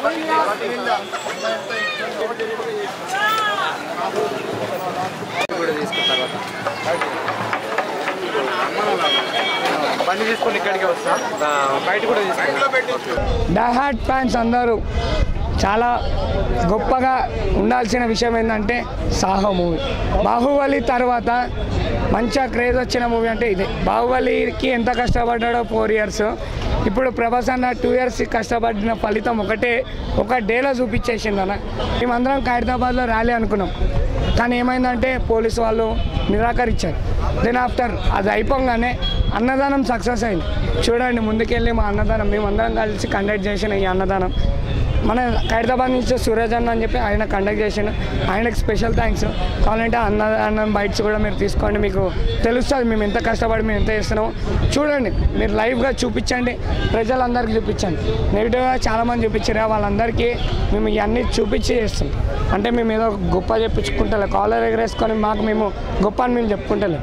కూడా తీసుకున్న తర్వాత బండి తీసుకొని ఇక్కడికి వస్తా బయట కూడా తీసుకుంటా డహార్ట్ ఫ్యాన్స్ అందరూ చాలా గొప్పగా ఉండాల్సిన విషయం ఏంటంటే సాహో మూవీ బాహుబలి తర్వాత మంచిగా క్రేజ్ వచ్చిన మూవీ అంటే ఇదే బాహుబలికి ఎంత కష్టపడ్డాడో ఫోర్ ఇయర్స్ ఇప్పుడు ప్రభాస్ అన్న టూ ఇయర్స్ కష్టపడిన ఫలితం ఒకటే ఒక డేలో చూపించేసింది అన్న మేమందరం ఖైరతాబాద్లో ర్యాలీ అనుకున్నాం కానీ ఏమైందంటే పోలీసు వాళ్ళు నిరాకరించారు దెన్ ఆఫ్టర్ అది అయిపోగానే అన్నదానం సక్సెస్ అయింది చూడండి ముందుకెళ్ళి మా అన్నదానం మేమందరం కలిసి కండక్ట్ చేసిన ఈ అన్నదానం మన ఖైరతాబాద్ నుంచి సూరజ్ అన్న అని చెప్పి ఆయన కండక్ట్ చేసిన ఆయనకి స్పెషల్ థ్యాంక్స్ కావాలంటే అన్న అన్నం బైట్స్ కూడా మీరు తీసుకోండి మీకు తెలుస్తుంది మేము ఎంత కష్టపడి మేము ఎంత చేస్తున్నామో చూడండి మీరు లైవ్గా చూపించండి ప్రజలందరికీ చూపించండి నెగిటివ్గా చాలామంది చూపించారు వాళ్ళందరికీ మేము ఇవన్నీ చూపించి చేస్తాం అంటే మేము ఏదో గొప్ప చెప్పించుకుంటలే కాలర్ ఎగరేసుకొని మాకు మేము గొప్ప అని మేము చెప్పుకుంటలేం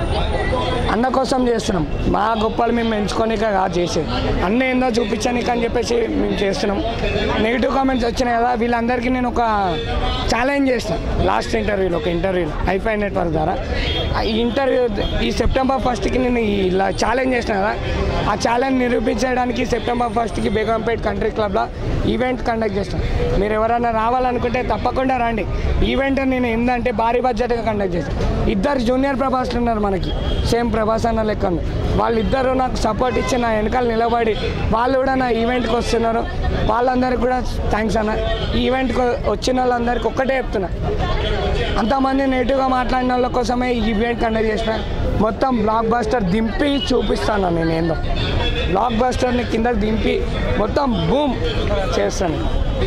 అన్న కోసం చేస్తున్నాం మా గొప్పలు మేము ఎంచుకోనిక కాదు చేసేది అన్న ఏందో చూపించనీకి అని చెప్పేసి మేము చేస్తున్నాం నెగిటివ్ కామెంట్స్ వచ్చినాయి కదా వీళ్ళందరికీ నేను ఒక ఛాలెంజ్ చేసిన లాస్ట్ ఇంటర్వ్యూలో ఒక ఇంటర్వ్యూలో ఐఫై నెట్వర్క్ ద్వారా ఆ ఈ ఇంటర్వ్యూ ఈ సెప్టెంబర్ ఫస్ట్కి నేను ఇలా ఛాలెంజ్ చేసిన కదా ఆ ఛాలెంజ్ నిరూపించడానికి సెప్టెంబర్ ఫస్ట్కి బేగంపేట్ కంట్రీ క్లబ్లో ఈవెంట్ కండక్ట్ చేస్తాను మీరు ఎవరైనా రావాలనుకుంటే తప్పకుండా రండి ఈవెంట్ నేను ఏంటంటే భారీ బడ్జెట్గా కండక్ట్ చేస్తాను ఇద్దరు జూనియర్ ప్రభాస్ ఉన్నారు మనకి సేమ్ ప్రభాస్ అన్న లెక్క వాళ్ళిద్దరూ నాకు సపోర్ట్ ఇచ్చి నా వెనకాల నిలబడి వాళ్ళు కూడా నా ఈవెంట్కి వస్తున్నారు వాళ్ళందరికీ కూడా థ్యాంక్స్ అన్న ఈ ఈవెంట్కి వచ్చిన వాళ్ళందరికీ ఒక్కటే చెప్తున్నా అంతమంది నెగిటివ్గా మాట్లాడిన వాళ్ళ కోసమే ఈ ఈవెంట్ కండక్ట్ చేసిన మొత్తం బ్లాక్ బస్టర్ దింపి చూపిస్తాను నేను ఏందో బ్లాక్ బస్టర్ని కింద దింపి మొత్తం బూమ్ చేస్తాను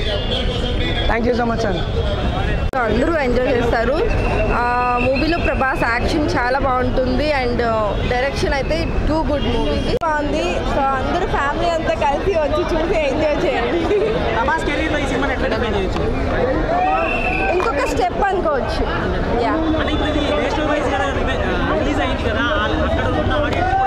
థ్యాంక్ యూ సో మచ్ అన్న అందరూ ఎంజాయ్ చేస్తారు ఆ మూవీలో ప్రభాస్ యాక్షన్ చాలా బాగుంటుంది అండ్ డైరెక్షన్ అయితే టూ గుడ్ మూవీ బాగుంది సో అందరూ ఫ్యామిలీ అంతా కలిసి వచ్చి చూసి ఎంజాయ్ చేయండి ప్రభాస్ కెరీర్లో ఈ సినిమాని ఎట్లా డిఫైన్ చేయొచ్చు ఇంకొక స్టెప్ అనుకోవచ్చు యా అంటే ఇప్పుడు ఇది నేషనల్ వైజ్ రిలీజ్ అయింది కదా ఆ- అక్కడ ఉన్న ఆడియన్స్